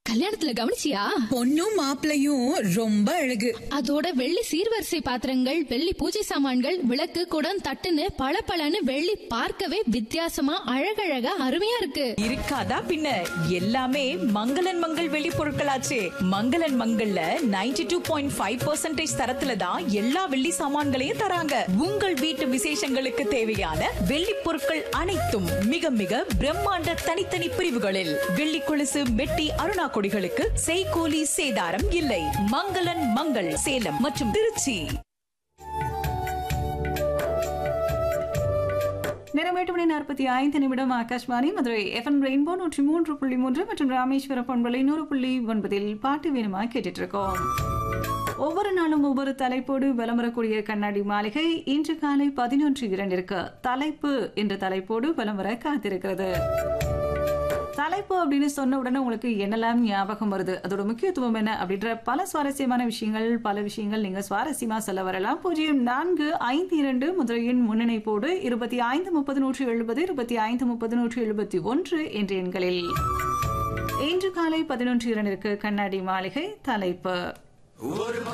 கல்யாணத்துல கவனிச்சியா பொண்ணும் மாப்பிளையும் ரொம்ப அழகு அதோட வெள்ளி சீர்வரிசை பாத்திரங்கள் வெள்ளி பூஜை சாமான்கள் விளக்கு குடம் தட்டுன்னு பளபளன்னு வெள்ளி பார்க்கவே வித்தியாசமா அழகழகா அருமையா இருக்கு இருக்காதா பின்ன எல்லாமே மங்களன் மங்கள் வெளி பொருட்களாச்சே மங்களன் மங்கள்ல 92.5% டூ பாயிண்ட் ஃபைவ் தரத்துல தான் எல்லா வெள்ளி சாமான்களையும் தராங்க உங்கள் வீட்டு விசேஷங்களுக்கு தேவையான வெள்ளி பொருட்கள் அனைத்தும் மிக மிக பிரம்மாண்ட தனித்தனி பிரிவுகளில் வெள்ளி கொலுசு மெட்டி அருணா கொடிகளுக்கு செய்கூலி சேதாரம் இல்லை மங்களன் மங்கள் சேலம் மற்றும் திருச்சி நேரம் எட்டு மணி நாற்பத்தி ஐந்து நிமிடம் ஆகாஷ்வாணி மதுரை எஃப்எம் ரெயின்போ நூற்றி மூன்று புள்ளி மூன்று மற்றும் ராமேஸ்வரம் பண்பலை நூறு புள்ளி ஒன்பதில் பாட்டு வேணுமா கேட்டுட்டு இருக்கோம் ஒவ்வொரு நாளும் ஒவ்வொரு தலைப்போடு வலம் வரக்கூடிய கண்ணாடி மாளிகை இன்று காலை பதினொன்று இரண்டிற்கு தலைப்பு என்ற தலைப்போடு வலம் வர காத்திருக்கிறது தலைப்பு அப்படின்னு சொன்ன உடனே உங்களுக்கு என்னெல்லாம் ஞாபகம் வருது அதோட முக்கியத்துவம் என்ன அப்படின்ற பல சுவாரஸ்யமான விஷயங்கள் பல விஷயங்கள் நீங்க சுவாரஸ்யமா சொல்ல வரலாம் பூஜ்ஜியம் நான்கு ஐந்து இரண்டு முதலையின் முன்னிணைப்போடு இருபத்தி ஐந்து முப்பது நூற்றி எழுபது இருபத்தி ஐந்து முப்பது நூற்றி எழுபத்தி ஒன்று என்ற எண்களில் இன்று காலை பதினொன்று இரண்டிற்கு கண்ணாடி மாளிகை தலைப்பு